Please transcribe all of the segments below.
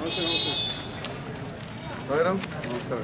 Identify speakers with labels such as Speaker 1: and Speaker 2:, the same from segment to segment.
Speaker 1: madam నమస్కారం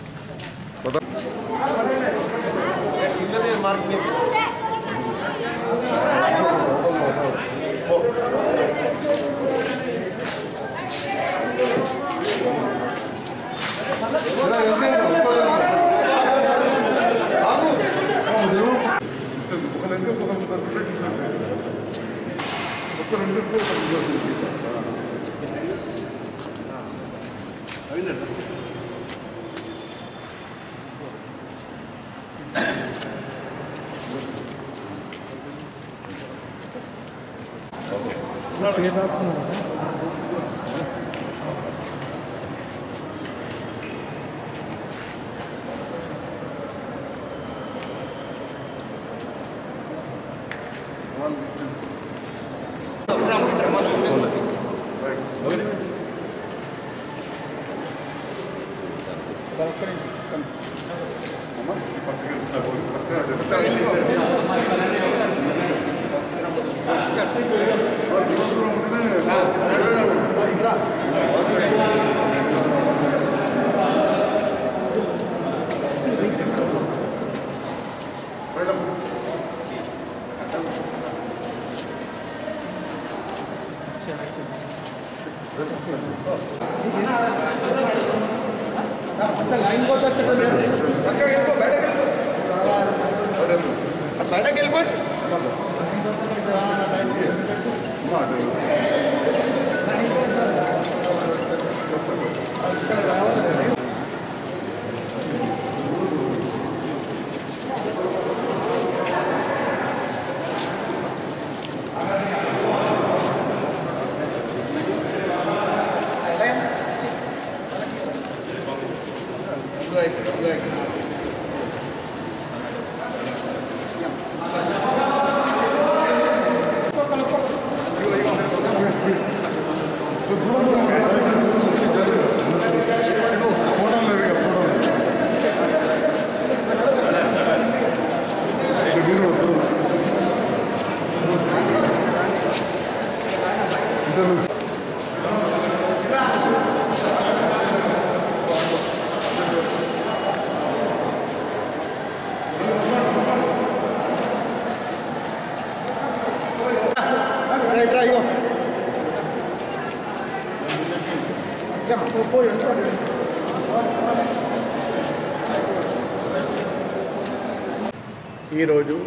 Speaker 2: ఈరోజు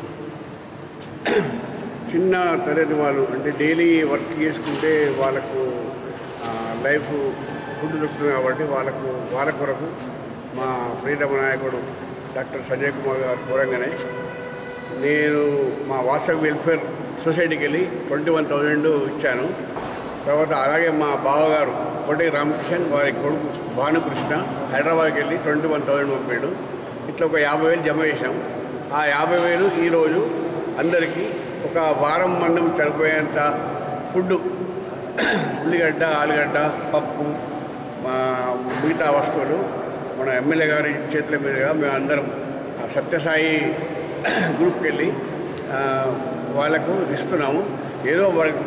Speaker 2: చిన్న తరగతి వాళ్ళు అంటే డైలీ వర్క్ చేసుకుంటే వాళ్ళకు ఆ, లైఫ్ ఫుడ్ దొరుకుతుంది కాబట్టి వాళ్ళకు వాళ్ళ కొరకు మా ప్రియతమ నాయకుడు డాక్టర్ సంజయ్ కుమార్ గారు కోరంగానే నేను మా వాసవ్ వెల్ఫేర్ సొసైటీకి వెళ్ళి ట్వంటీ వన్ థౌజండ్ ఇచ్చాను తర్వాత అలాగే మా బావగారు కోటి రామకృష్ణన్ వారి కొడుకు భానుకృష్ణ హైదరాబాద్కి వెళ్ళి ట్వంటీ వన్ థౌజండ్ పంపాడు ఇట్లా ఒక యాభై వేలు జమ చేసాం ఆ యాభై వేలు ఈరోజు అందరికీ ఒక వారం మందం సరిపోయేంత ఫుడ్ ఉల్లిగడ్డ ఆలుగడ్డ పప్పు మా మిగతా వస్తువులు మన ఎమ్మెల్యే గారి చేతుల మీదుగా మేము అందరం ఆ సత్యసాయి గ్రూప్కి వెళ్ళి ఆ, వాళ్ళకు ఇస్తున్నాము ఏదో వాళ్ళకు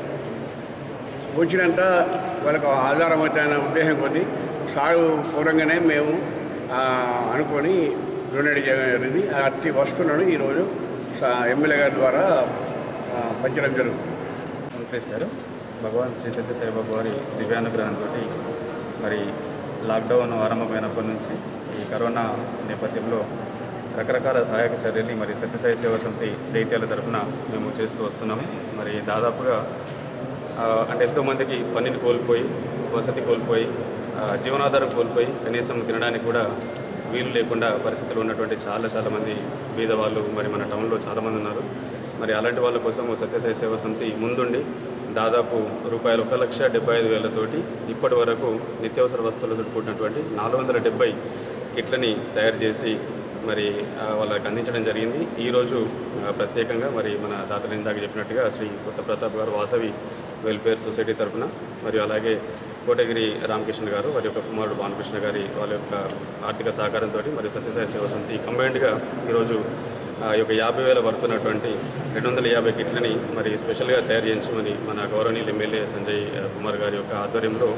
Speaker 2: వచ్చినంత వాళ్ళకు ఆధారం అవుతాయన్న ఉద్దేశం కొద్దీ సాగు పూర్వంగానే మేము ఆ, అనుకొని డొనేట్ చేయడం జరిగింది ఆ అట్టి వస్తువులను ఈరోజు సా- ఎమ్మెల్యే గారి ద్వారా ఆ, పంచడం జరుగుతుంది
Speaker 3: నమస్కరిస్తారు భగవాన్ శ్రీ సత్యసాయి బాబు వారి దివ్యానుగ్రహంతో మరి లాక్డౌన్ ఆరంభమైనప్పటి నుంచి ఈ కరోనా నేపథ్యంలో రకరకాల సహాయక చర్యలు మరి సత్యసాయి సేవా సమితి జైత్యాల తరఫున మేము చేస్తూ వస్తున్నాము మరి దాదాపుగా ఆ, అంటే ఎంతోమందికి పనిని కోల్పోయి వసతి కోల్పోయి ఆ, జీవనాధారం కోల్పోయి కనీసం తినడానికి కూడా వీలు లేకుండా పరిస్థితులు ఉన్నటువంటి చాలా చాలా మంది బీద వాళ్ళు మరి మన టౌన్లో చాలామంది ఉన్నారు మరి అలాంటి వాళ్ళ కోసం సత్యసాయి సేవా సమితి ముందుండి దాదాపు రూపాయలు ఒక లక్ష డెబ్బై ఐదు వేలతోటి ఇప్పటి వరకు నిత్యావసర వస్తువులతో కూడినటువంటి నాలుగు వందల డెబ్బై కిట్లని తయారు చేసి మరి ఆ, వాళ్ళకి అందించడం జరిగింది ఈరోజు ఆ, ప్రత్యేకంగా మరి మన దాతలు ఇందాక చెప్పినట్టుగా శ్రీ కొత్త ప్రతాప్ గారు వాసవి వెల్ఫేర్ సొసైటీ తరఫున మరియు అలాగే కోటగిరి రామకృష్ణ గారు వారి యొక్క కుమారుడు భానుకృష్ణ గారి వాళ్ళ యొక్క ఆర్థిక సహకారంతో మరి సత్యసాయి సేవ సమితి కంబైన్డ్గా ఈరోజు ఆ యొక్క యాభై వేల పడుతున్నటువంటి రెండు వందల యాభై కిట్లని మరి స్పెషల్గా తయారు చేయించి మరి మన గౌరవనీయులు ఎమ్మెల్యే సంజయ్ ఆ, కుమార్ గారి యొక్క ఆధ్వర్యంలో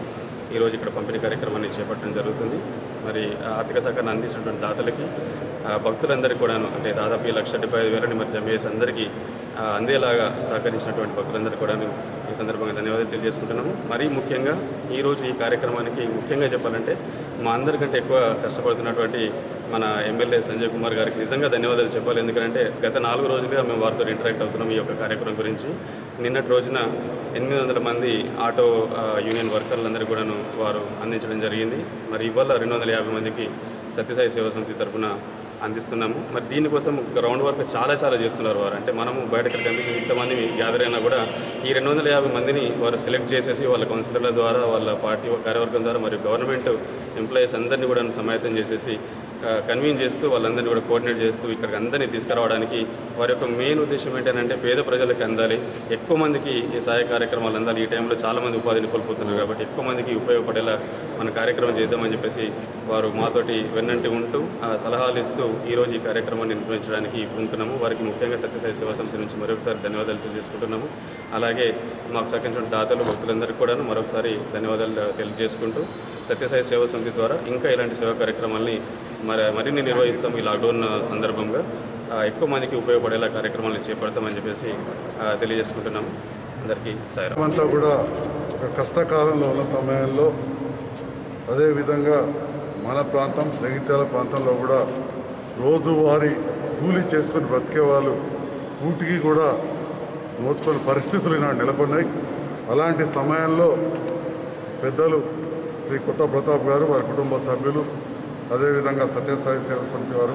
Speaker 3: ఈరోజు ఇక్కడ పంపిణీ కార్యక్రమాన్ని చేపట్టడం జరుగుతుంది మరి ఆ ఆర్థిక సహకారాన్ని అందించినటువంటి దాతలకి ఆ, భక్తులందరికీ కూడాను అంటే దాదాపు ఈ లక్ష డెబ్బై ఐదు వేలని మరి జమ చేసి అందరికీ ఆ, అందేలాగా సహకరించినటువంటి భక్తులందరికీ కూడాను ఈ సందర్భంగా ధన్యవాదాలు తెలియజేసుకుంటున్నాము మరీ ముఖ్యంగా ఈరోజు ఈ కార్యక్రమానికి ముఖ్యంగా చెప్పాలంటే మా అందరికంటే ఎక్కువ కష్టపడుతున్నటువంటి మన ఎమ్మెల్యే సంజయ్ కుమార్ గారికి నిజంగా ధన్యవాదాలు చెప్పాలి ఎందుకంటే గత నాలుగు రోజులుగా మేము వారితో ఇంటరాక్ట్ అవుతున్నాం ఈ యొక్క కార్యక్రమం గురించి నిన్నటి రోజున ఎనిమిది వందల మంది ఆటో ఆ, యూనియన్ వర్కర్లందరూ కూడాను వారు అందించడం జరిగింది మరి ఇవాళ రెండు వందల యాభై మందికి సత్యసాయి సేవా సమితి తరఫున అందిస్తున్నాము మరి దీనికోసం గ్రౌండ్ వర్క్ చాలా చాలా చేస్తున్నారు వారు అంటే మనము బయటకు కనిపించిన ఇంతమంది గ్యాదర్ అయినా కూడా ఈ రెండు వందల యాభై మందిని వారు సెలెక్ట్ చేసేసి వాళ్ళ కౌన్సిలర్ల ద్వారా వాళ్ళ పార్టీ కార్యవర్గం ద్వారా మరియు గవర్నమెంట్ ఎంప్లాయీస్ అందరినీ కూడా సమాయత్తం చేసేసి కన్వీన్ చేస్తూ వాళ్ళందరినీ కూడా కోఆర్డినేట్ చేస్తూ ఇక్కడికి అందరినీ తీసుకురావడానికి వారి యొక్క మెయిన్ ఉద్దేశం ఏంటంటే పేద ప్రజలకు అందాలి ఎక్కువ మందికి ఈ సహాయ కార్యక్రమాలు అందాలి ఈ టైంలో చాలా మంది ఉపాధిని కోల్పోతున్నారు కాబట్టి ఎక్కువ మందికి ఉపయోగపడేలా మన కార్యక్రమం చేద్దామని చెప్పేసి వారు మాతోటి వెన్నంటి ఉంటూ ఆ సలహాలు ఇస్తూ ఈరోజు ఈ కార్యక్రమాన్ని నిర్వహించడానికి ఉంటున్నాము వారికి ముఖ్యంగా సత్యసాయి సేవా సమితి నుంచి మరొకసారి ధన్యవాదాలు తెలియజేసుకుంటున్నాము అలాగే మాకు సహకరించిన దాతలు భక్తులందరికీ కూడా మరొకసారి ధన్యవాదాలు తెలియజేసుకుంటూ సత్యసాయి సేవా సమితి ద్వారా ఇంకా ఇలాంటి సేవా కార్యక్రమాల్ని మరి మరిన్ని నిర్వహిస్తాం ఈ లాక్డౌన్ సందర్భంగా ఆ, ఎక్కువ మందికి ఉపయోగపడేలా కార్యక్రమాలను చేపడతామని చెప్పేసి ఆ, తెలియజేసుకుంటున్నాము అందరికీ సాయం
Speaker 1: అంతా కూడా ఒక కష్టకాలంలో ఉన్న సమయంలో అదేవిధంగా మన ప్రాంతం జగిత్యాల ప్రాంతంలో కూడా రోజువారీ కూలీ చేసుకొని బ్రతికే వాళ్ళు కూటికి కూడా మోసుకొని పరిస్థితులు ఈనాడు నెలకొన్నాయి అలాంటి సమయంలో పెద్దలు శ్రీ కొత్త ప్రతాప్ గారు వారి కుటుంబ సభ్యులు అదేవిధంగా సత్యసాయి సేవ సమితి వారు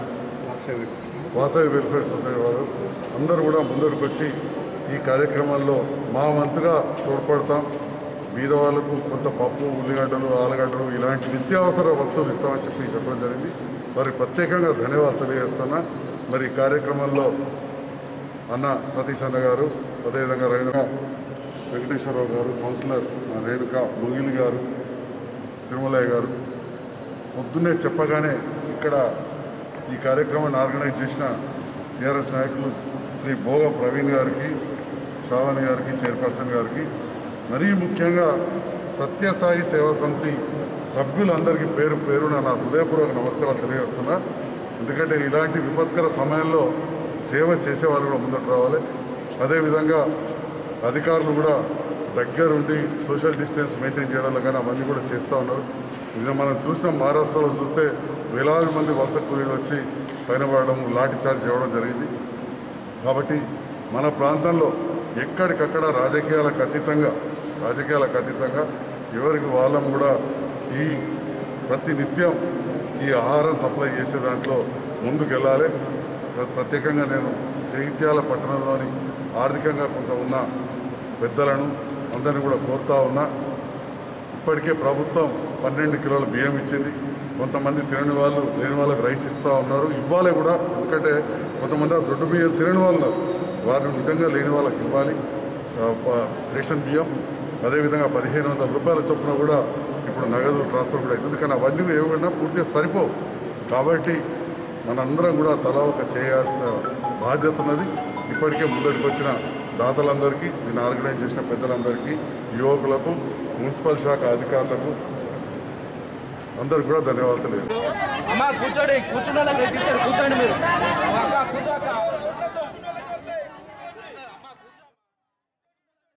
Speaker 1: వాసవి వెల్ఫేర్ సొసైటీ వారు అందరూ కూడా ముందరికి వచ్చి ఈ కార్యక్రమంలో మా వంతుగా తోడ్పడతాం బీద వాళ్ళకు కొంత పప్పు ఉల్లిగడ్డలు ఆలుగడ్డలు ఇలాంటి నిత్యావసర వస్తువులు ఇస్తామని చెప్పి చెప్పడం జరిగింది మరి ప్రత్యేకంగా ధన్యవాదాలు తెలియజేస్తున్నా మరి ఈ కార్యక్రమంలో అన్న సతీష్ అన్న గారు అదేవిధంగా రవీంద్ర వెంకటేశ్వరరావు గారు కౌన్సిలర్ రేణుక ముగిలి గారు తిరుమలయ్య గారు పొద్దున్నే చెప్పగానే ఇక్కడ ఈ కార్యక్రమాన్ని ఆర్గనైజ్ చేసిన టీఆర్ఎస్ నాయకులు శ్రీ భోగ ప్రవీణ్ గారికి శ్రావణి గారికి చైర్పర్సన్ గారికి మరీ ముఖ్యంగా సత్యసాయి సేవా సమితి సభ్యులందరికీ పేరు పేరున నా హృదయపూర్వక నమస్కారాలు తెలియజేస్తున్నా ఎందుకంటే ఇలాంటి విపత్కర సమయంలో సేవ చేసే వాళ్ళు కూడా ముందట రావాలి అదేవిధంగా అధికారులు కూడా దగ్గరుండి సోషల్ డిస్టెన్స్ మెయింటైన్ చేయడంలో కానీ అవన్నీ కూడా చేస్తూ ఉన్నారు ఇది మనం చూసిన మహారాష్ట్రలో చూస్తే వేలాది మంది వలస కూలీలు వచ్చి పైన పడడం లాఠీ చార్జ్ చేయడం జరిగింది కాబట్టి మన ప్రాంతంలో ఎక్కడికక్కడ రాజకీయాలకు అతీతంగా రాజకీయాలకు అతీతంగా ఎవరికి వాళ్ళం కూడా ఈ ప్రతి నిత్యం ఈ ఆహారం సప్లై చేసే దాంట్లో ముందుకు వెళ్ళాలి ప్ర- ప్రత్యేకంగా నేను జగిత్యాల పట్టణంలోని ఆర్థికంగా కొంత ఉన్న పెద్దలను అందరిని కూడా కోరుతా ఉన్నా ఇప్పటికే ప్రభుత్వం పన్నెండు కిలోల బియ్యం ఇచ్చింది కొంతమంది తినని వాళ్ళు లేని వాళ్ళకి రైస్ ఇస్తూ ఉన్నారు ఇవ్వాలి కూడా ఎందుకంటే కొంతమంది ఆ దొడ్డు బియ్యం తినని వాళ్ళు ఉన్నారు వారిని నిజంగా లేని వాళ్ళకి ఇవ్వాలి ఆ, ప- రేషన్ బియ్యం అదేవిధంగా పదిహేను వందల రూపాయల చొప్పున కూడా ఇప్పుడు నగదు ట్రాన్స్ఫర్ కూడా అవుతుంది కానీ అవన్నీ ఏమన్నా పూర్తిగా సరిపోవు కాబట్టి మనందరం కూడా తలా ఒక చేయాల్సిన బాధ్యత ఉన్నది ఇప్పటికే ముందరికి వచ్చిన దాతలందరికీ దీన్ని ఆర్గనైజ్ చేసిన పెద్దలందరికీ యువకులకు మున్సిపల్ శాఖ అధికారులకు అందరికి కూడా ధన్యవాదాలు తెలియజేస్తాను
Speaker 4: అమ్మా కూర్చోండి కూర్చున్న వాళ్ళకి తెచ్చిస్తారు కూర్చోండి మీరు అక్క కూర్చో అక్క